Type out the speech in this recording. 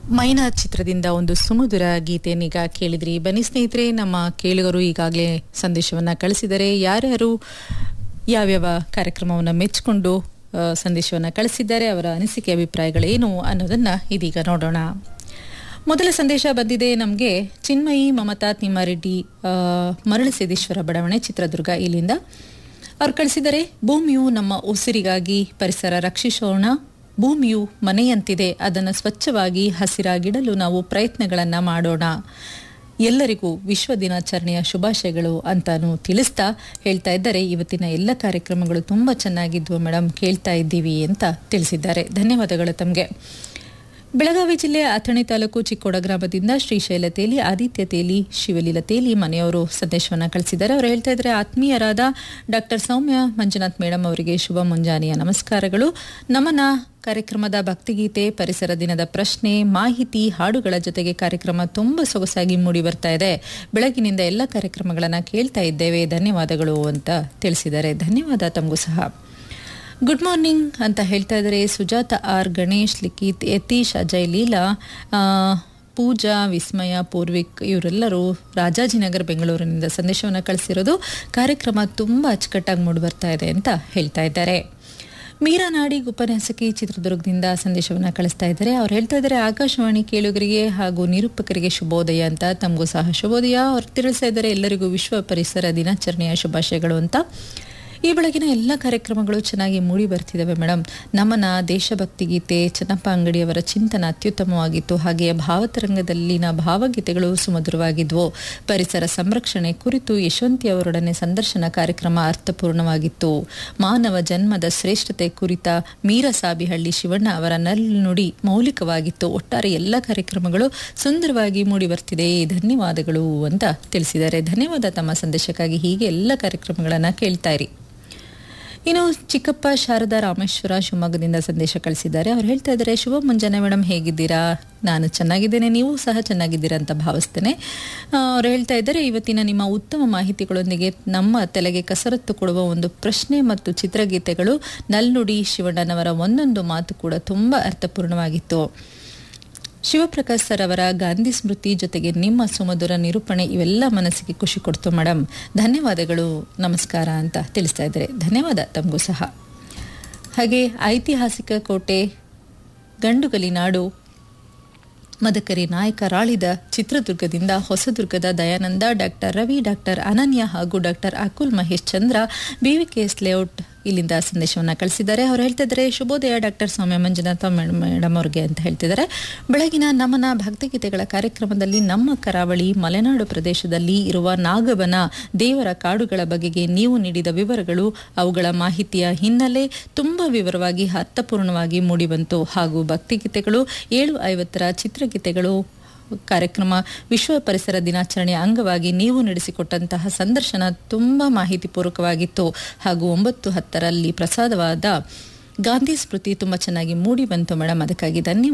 ಮೈನಾ ಚಿತ್ರದಿಂದ ಒಂದು ಸುಮಧುರ ಗೀತೆಯನ್ನೀಗ ಕೇಳಿದ್ರಿ ಬನ್ನಿ ಸ್ನೇಹಿತರೆ ನಮ್ಮ ಕೇಳುಗರು ಈಗಾಗಲೇ ಸಂದೇಶವನ್ನ ಕಳಿಸಿದರೆ ಯಾರ್ಯಾರು ಯಾವ್ಯಾವ ಕಾರ್ಯಕ್ರಮವನ್ನು ಮೆಚ್ಚಿಕೊಂಡು ಆ, ಸಂದೇಶವನ್ನ ಕಳಿಸಿದ್ದಾರೆ ಅವರ ಅನಿಸಿಕೆ ಅಭಿಪ್ರಾಯಗಳೇನು ಅನ್ನೋದನ್ನ ಇದೀಗ ನೋಡೋಣ ಮೊದಲ ಸಂದೇಶ ಬಂದಿದೆ ನಮಗೆ ಚಿನ್ಮಯಿ ಮಮತಾ ತಿಮ್ಮಾರೆಡ್ಡಿ ಆ, ಮರಳಸಿದ್ದೇಶ್ವರ ಬಡಾವಣೆ ಚಿತ್ರದುರ್ಗ ಇಲ್ಲಿಂದ ಅವ್ರು ಕಳಿಸಿದರೆ ಭೂಮಿಯು ನಮ್ಮ ಉಸಿರಿಗಾಗಿ ಪರಿಸರ ರಕ್ಷಿಸೋಣ ಭೂಮಿಯು ಮನೆಯಂತಿದೆ ಅದನ್ನು ಸ್ವಚ್ಛವಾಗಿ ಹಸಿರಾಗಿಡಲು ನಾವು ಪ್ರಯತ್ನಗಳನ್ನು ಮಾಡೋಣ ಎಲ್ಲರಿಗೂ ವಿಶ್ವ ದಿನಾಚರಣೆಯ ಶುಭಾಶಯಗಳು ಅಂತಾನು ತಿಳಿಸ್ತಾ ಹೇಳ್ತಾ ಇದ್ದಾರೆ ಇವತ್ತಿನ ಎಲ್ಲ ಕಾರ್ಯಕ್ರಮಗಳು ತುಂಬ ಚೆನ್ನಾಗಿದ್ವು ಮೇಡಮ್ ಕೇಳ್ತಾ ಇದ್ದೀವಿ ಅಂತ ತಿಳಿಸಿದ್ದಾರೆ ಧನ್ಯವಾದಗಳು ತಮಗೆ ಬೆಳಗಾವಿ ಜಿಲ್ಲೆ ಅಥಣಿ ತಾಲೂಕು ಚಿಕ್ಕೋಡ ಗ್ರಾಮದಿಂದ ಶ್ರೀಶೈಲ ತೇಲಿ ಆದಿತ್ಯ ತೇಲಿ ಶಿವಲೀಲ ತೇಲಿ ಮನೆಯವರು ಸಂದೇಶವನ್ನು ಕಳಿಸಿದ್ದಾರೆ ಅವರು ಹೇಳ್ತಾ ಇದ್ದಾರೆ ಆತ್ಮೀಯರಾದ ಡಾಕ್ಟರ್ ಸೌಮ್ಯ ಮಂಜುನಾಥ್ ಮೇಡಮ್ ಅವರಿಗೆ ಶುಭ ಮುಂಜಾನೆಯ ನಮಸ್ಕಾರಗಳು ನಮನ ಕಾರ್ಯಕ್ರಮದ ಭಕ್ತಿಗೀತೆ ಪರಿಸರ ದಿನದ ಪ್ರಶ್ನೆ ಮಾಹಿತಿ ಹಾಡುಗಳ ಜೊತೆಗೆ ಕಾರ್ಯಕ್ರಮ ತುಂಬಾ ಸೊಗಸಾಗಿ ಮೂಡಿ ಬರ್ತಾ ಇದೆ ಬೆಳಗಿನಿಂದ ಎಲ್ಲ ಕಾರ್ಯಕ್ರಮಗಳನ್ನು ಕೇಳ್ತಾ ಇದ್ದೇವೆ ಧನ್ಯವಾದಗಳು ಅಂತ ತಿಳಿಸಿದ್ದಾರೆ ಧನ್ಯವಾದ ತಮಗೂ ಸಹ ಗುಡ್ ಮಾರ್ನಿಂಗ್ ಅಂತ ಹೇಳ್ತಾ ಇದ್ದಾರೆ ಸುಜಾತ ಆರ್ ಗಣೇಶ್ ಲಿಖಿತ್ ಯತೀಶ್ ಅಜಯ್ ಲೀಲಾ ಆ, ಪೂಜಾ ವಿಸ್ಮಯ ಪೂರ್ವಿಕ್ ಇವರೆಲ್ಲರೂ ರಾಜಾಜಿನಗರ್ ಬೆಂಗಳೂರಿನಿಂದ ಸಂದೇಶವನ್ನು ಕಳಿಸಿರೋದು ಕಾರ್ಯಕ್ರಮ ತುಂಬ ಅಚ್ಚುಕಟ್ಟಾಗಿ ಮೂಡಿ ಬರ್ತಾ ಇದೆ ಅಂತ ಹೇಳ್ತಾ ಇದ್ದಾರೆ ಮೀರಾ ನಾಡಿಗ್ ಉಪನ್ಯಾಸಕಿ ಚಿತ್ರದುರ್ಗದಿಂದ ಸಂದೇಶವನ್ನು ಕಳಿಸ್ತಾ ಇದ್ದಾರೆ ಅವ್ರು ಹೇಳ್ತಾ ಇದ್ದಾರೆ ಆಕಾಶವಾಣಿ ಕೇಳುಗರಿಗೆ ಹಾಗೂ ನಿರೂಪಕರಿಗೆ ಶುಭೋದಯ ಅಂತ ತಮಗೂ ಸಹ ಶುಭೋದಯ ಅವ್ರು ತಿಳಿಸ್ತಾ ಇದ್ದಾರೆ ಎಲ್ಲರಿಗೂ ವಿಶ್ವ ಪರಿಸರ ದಿನಾಚರಣೆಯ ಶುಭಾಶಯಗಳು ಅಂತ ಈ ಬೆಳಗಿನ ಎಲ್ಲ ಕಾರ್ಯಕ್ರಮಗಳು ಚೆನ್ನಾಗಿ ಮೂಡಿ ಬರ್ತಿದ್ದಾವೆ ಮೇಡಮ್ ನಮನ ದೇಶಭಕ್ತಿ ಗೀತೆ ಚನ್ನಪ್ಪ ಅಂಗಡಿಯವರ ಚಿಂತನ ಅತ್ಯುತ್ತಮವಾಗಿತ್ತು ಹಾಗೆಯೇ ಭಾವತರಂಗದಲ್ಲಿನ ಭಾವಗೀತೆಗಳು ಸುಮಧುರವಾಗಿದ್ವು ಪರಿಸರ ಸಂರಕ್ಷಣೆ ಕುರಿತು ಯಶವಂತಿ ಅವರೊಡನೆ ಸಂದರ್ಶನ ಕಾರ್ಯಕ್ರಮ ಅರ್ಥಪೂರ್ಣವಾಗಿತ್ತು ಮಾನವ ಜನ್ಮದ ಶ್ರೇಷ್ಠತೆ ಕುರಿತ ಮೀರ ಸಾಬಿಹಳ್ಳಿ ಶಿವಣ್ಣ ಅವರ ನಲ್ನುಡಿ ಮೌಲಿಕವಾಗಿತ್ತು ಒಟ್ಟಾರೆ ಎಲ್ಲ ಕಾರ್ಯಕ್ರಮಗಳು ಸುಂದರವಾಗಿ ಮೂಡಿ ಬರ್ತಿದೆ ಧನ್ಯವಾದಗಳು ಅಂತ ತಿಳಿಸಿದ್ದಾರೆ ಧನ್ಯವಾದ ತಮ್ಮ ಸಂದೇಶಕ್ಕಾಗಿ ಹೀಗೆ ಎಲ್ಲ ಕಾರ್ಯಕ್ರಮಗಳನ್ನು ಕೇಳ್ತಾ ಇರಿ ಇನ್ನು ಚಿಕ್ಕಪ್ಪ ಶಾರದಾ ರಾಮೇಶ್ವರ ಶಿವಮೊಗ್ಗದಿಂದ ಸಂದೇಶ ಕಳಿಸಿದ್ದಾರೆ ಅವ್ರು ಹೇಳ್ತಾ ಇದ್ದಾರೆ ಶುಭ ಮುಂಜಾನೆ ಮೇಡಮ್ ಹೇಗಿದ್ದೀರಾ ನಾನು ಚೆನ್ನಾಗಿದ್ದೇನೆ ನೀವು ಸಹ ಚೆನ್ನಾಗಿದ್ದೀರಾ ಅಂತ ಭಾವಿಸ್ತೇನೆ ಆ, ಅವ್ರು ಹೇಳ್ತಾ ಇದ್ದಾರೆ ಇವತ್ತಿನ ನಿಮ್ಮ ಉತ್ತಮ ಮಾಹಿತಿಗಳೊಂದಿಗೆ ನಮ್ಮ ತಲೆಗೆ ಕಸರತ್ತು ಕೊಡುವ ಒಂದು ಪ್ರಶ್ನೆ ಮತ್ತು ಚಿತ್ರಗೀತೆಗಳು ನಲ್ನುಡಿ ಶಿವಣ್ಣನವರ ಒಂದೊಂದು ಮಾತು ಕೂಡ ತುಂಬ ಅರ್ಥಪೂರ್ಣವಾಗಿತ್ತು ಶಿವಪ್ರಕಾಶ್ ಸರ್ ಅವರ ಗಾಂಧಿ ಸ್ಮೃತಿ ಜೊತೆಗೆ ನಿಮ್ಮ ಸುಮಧುರ ನಿರೂಪಣೆ ಇವೆಲ್ಲ ಮನಸ್ಸಿಗೆ ಖುಷಿ ಕೊಡ್ತು ಮೇಡಮ್ ಧನ್ಯವಾದಗಳು ನಮಸ್ಕಾರ ಅಂತ ತಿಳಿಸ್ತಾ ಇದ್ದಾರೆ ಧನ್ಯವಾದ ತಮಗೂ ಸಹ ಹಾಗೆ ಐತಿಹಾಸಿಕ ಕೋಟೆ ಗಂಡುಗಲಿ ನಾಡು ಮದಕರಿ ನಾಯಕ ರಾಳಿದ ಚಿತ್ರದುರ್ಗದಿಂದ ಹೊಸದುರ್ಗದ ದಯಾನಂದ ಡಾಕ್ಟರ್ ರವಿ ಡಾಕ್ಟರ್ ಅನನ್ಯ ಹಾಗೂ doctor Akul Mahesh Chandra BVKS layout ಇಲ್ಲಿಂದ ಸಂದೇಶವನ್ನ ಕಳಿಸಿದ್ದಾರೆ ಅವ್ರು ಹೇಳ್ತಾ ಇದ್ದಾರೆ ಶುಭೋದಯ doctor Soumya Manjunatha madam madam ಅವ್ರಿಗೆ ಅಂತ ಹೇಳ್ತಿದ್ದಾರೆ ಬೆಳಗಿನ ನಮನ ಭಕ್ತಿಗೀತೆಗಳ ಕಾರ್ಯಕ್ರಮದಲ್ಲಿ ನಮ್ಮ ಕರಾವಳಿ ಮಲೆನಾಡು ಪ್ರದೇಶದಲ್ಲಿ ಇರುವ ನಾಗವನ ದೇವರ ಕಾಡುಗಳ ಬಗೆಗೆ ನೀವು ನೀಡಿದ ವಿವರಗಳು ಅವುಗಳ ಮಾಹಿತಿಯ ಹಿನ್ನೆಲೆ ತುಂಬಾ ವಿವರವಾಗಿ ಅರ್ಥಪೂರ್ಣವಾಗಿ ಮೂಡಿಬಂತು ಹಾಗೂ ಭಕ್ತಿಗೀತೆಗಳು ಏಳು ಐವತ್ತರ ಚಿತ್ರಗೀತೆಗಳು ಕಾರ್ಯಕ್ರಮ ವಿಶ್ವ ಪರಿಸರ ದಿನಾಚರಣೆಯ ಅಂಗವಾಗಿ ನೀವು ನಡೆಸಿಕೊಟ್ಟಂತಹ ಸಂದರ್ಶನ ತುಂಬಾ ಮಾಹಿತಿಪೂರ್ವಕವಾಗಿತ್ತು ಹಾಗೂ ಒಂಬತ್ತು ಹತ್ತರಲ್ಲಿ ಪ್ರಸಾದವಾದ ಗಾಂಧಿ ಸ್ಮೃತಿ ತುಂಬಾ ಚೆನ್ನಾಗಿ ಮೂಡಿ ಬಂತು ಮೇಡಮ್ ಅದಕ್ಕಾಗಿ ಧನ್ಯವಾದ